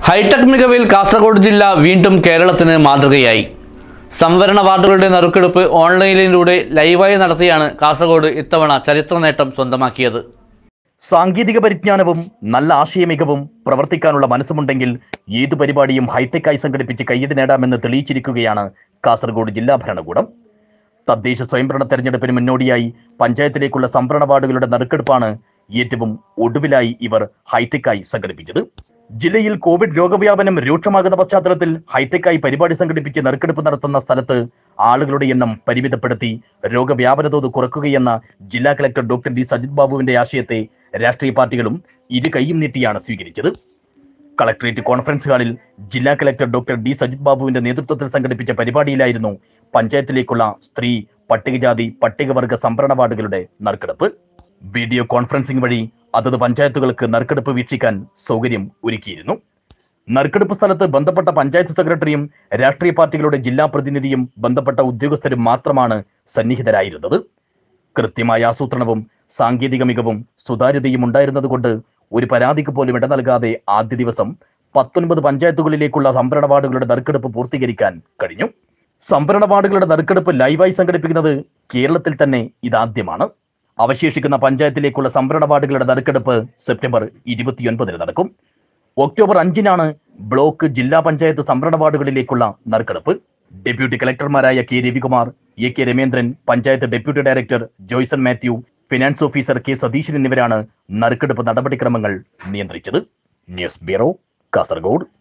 hi tech മികവിൽ Kasaragod ജില്ല വീണ്ടും കേരളത്തിന് മാതൃകയായി സംവരണ വാർഡുകളുടെ നറുക്കെടുപ്പ് ഓൺലൈനിലൂടെ ലൈവായി നടത്തിയാണ് കാസർഗോഡ് ഇത്തവണ ചരിത്ര നേട്ടം സ്വന്തമാക്കിയത് സാങ്കേതിക പരിജ്ഞാനവും നല്ല ആശയ മികവും പ്രവർത്തിക്കാനുള്ള മനസ്സുമുണ്ടെങ്കിൽ ഏതു പരിപാടിയും ഹൈടെക്കായി സംഘടിപ്പിച്ച് കയ്യടി നേടാമെന്ന് തെളിയിച്ചിരിക്കുകയാണ് കാസർഗോഡ് ജില്ലാ ഭരണകൂടം തദ്ദേശ സ്വയംഭരണ തെരഞ്ഞെടുപ്പിന് മുന്നോടിയായി പഞ്ചായത്തിലേക്കുള്ള സംഭരണ വാർഡുകളുടെ നറുക്കെടുപ്പാണ് ഏറ്റവും ഒടുവിലായി ഇവർ ഹൈടെക്കായി സംഘടിപ്പിച്ചത് ജില്ലയിൽ കോവിഡ് രോഗവ്യാപനം രൂക്ഷമാകുന്ന പശ്ചാത്തലത്തിൽ ഹൈടെക്കായി പരിപാടി സംഘടിപ്പിച്ച് നറുക്കെടുപ്പ് നടത്തുന്ന സ്ഥലത്ത് ആളുകളുടെ എണ്ണം പരിമിതപ്പെടുത്തി രോഗവ്യാപന തോത് കുറയ്ക്കുകയെന്ന ജില്ലാ കളക്ടർ ഡോക്ടർ ഡി സജിത് ബാബുവിന്റെ ആശയത്തെ രാഷ്ട്രീയ പാർട്ടികളും ഇരു കൈയും നീട്ടിയാണ് സ്വീകരിച്ചത് കളക്ടറേറ്റ് കോൺഫറൻസ് ഹാളിൽ ജില്ലാ കളക്ടർ ഡോക്ടർ ഡി സജിത് ബാബുവിന്റെ നേതൃത്വത്തിൽ സംഘടിപ്പിച്ച പരിപാടിയിലായിരുന്നു പഞ്ചായത്തിലേക്കുള്ള സ്ത്രീ പട്ടികജാതി പട്ടികവർഗ സംവരണ വാർഡുകളുടെ നറുക്കെടുപ്പ് വീഡിയോ കോൺഫറൻസിംഗ് വഴി അതത് പഞ്ചായത്തുകൾക്ക് നറുക്കെടുപ്പ് വീക്ഷിക്കാൻ സൗകര്യം ഒരുക്കിയിരുന്നു നറുക്കെടുപ്പ് സ്ഥലത്ത് ബന്ധപ്പെട്ട പഞ്ചായത്ത് സെക്രട്ടറിയും രാഷ്ട്രീയ പാർട്ടികളുടെ ജില്ലാ പ്രതിനിധിയും ബന്ധപ്പെട്ട ഉദ്യോഗസ്ഥരും മാത്രമാണ് സന്നിഹിതരായിരുന്നത് കൃത്യമായ ആസൂത്രണവും സാങ്കേതിക മികവും സുതാര്യതയും ഉണ്ടായിരുന്നതുകൊണ്ട് ഒരു പരാതിക്ക് പോലും ഇട നൽകാതെ ആദ്യ ദിവസം പത്തൊൻപത് പഞ്ചായത്തുകളിലേക്കുള്ള സംഭരണ വാർഡുകളുടെ നറുക്കെടുപ്പ് പൂർത്തീകരിക്കാൻ കഴിഞ്ഞു സംഭരണ വാർഡുകളുടെ നറുക്കെടുപ്പ് ലൈവായി സംഘടിപ്പിക്കുന്നത് കേരളത്തിൽ തന്നെ ഇതാദ്യമാണ് അവശേഷിക്കുന്ന പഞ്ചായത്തിലേക്കുള്ള സംഭരണ വാർഡുകളുടെ നറുക്കെടുപ്പ് സെപ്റ്റംബർ ഇരുപത്തിയൊൻപതിന് നടക്കും ഒക്ടോബർ അഞ്ചിനാണ് ബ്ലോക്ക് ജില്ലാ പഞ്ചായത്ത് സംഭരണ വാർഡുകളിലേക്കുള്ള നറുക്കെടുപ്പ് ഡെപ്യൂട്ടി കളക്ടർമാരായ K Ravikumar A K Ramendran panchayat deputy director Joyson Mathew finance officer K Satheesan എന്നിവരാണ് നറുക്കെടുപ്പ് നടപടിക്രമങ്ങൾ നിയന്ത്രിച്ചത് ന്യൂസ് ബ്യൂറോ കാസർഗോഡ്